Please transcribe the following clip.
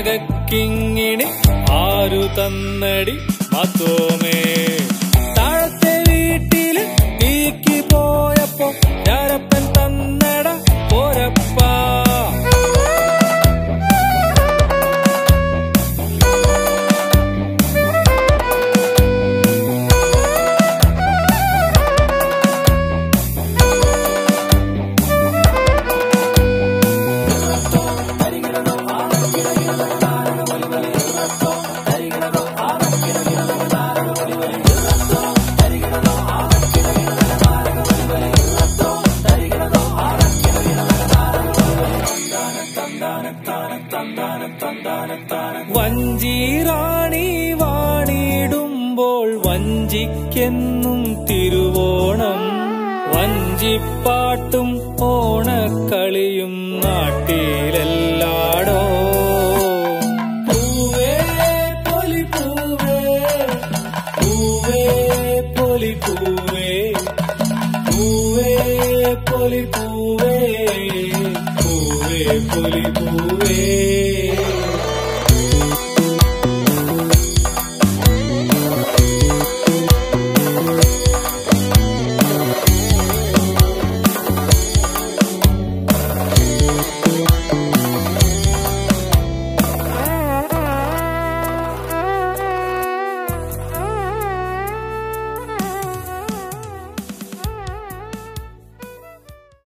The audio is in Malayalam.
കനകക്കിങ്ങിണി ആരു തന്നടി മത്തോമേ താഴത്തെ വീട്ടില് തീക്ക് പോയപ്പോ ഞാരപ്പൻ തന്നട പോരപ്പാ വഞ്ചിറാണി വാണിടുമ്പോൾ വഞ്ചിക്കെന്നും തിരുവോണം വഞ്ചിപ്പാട്ടും ഓണക്കളിയും നാട്ടിലെല്ലാടോ പൂവേ പൊലി പൂവേ പൂവേ പൊലി പൂവേ പൂവേ പൊലി പൂവേ പൂവേ പൊലി പൂവേ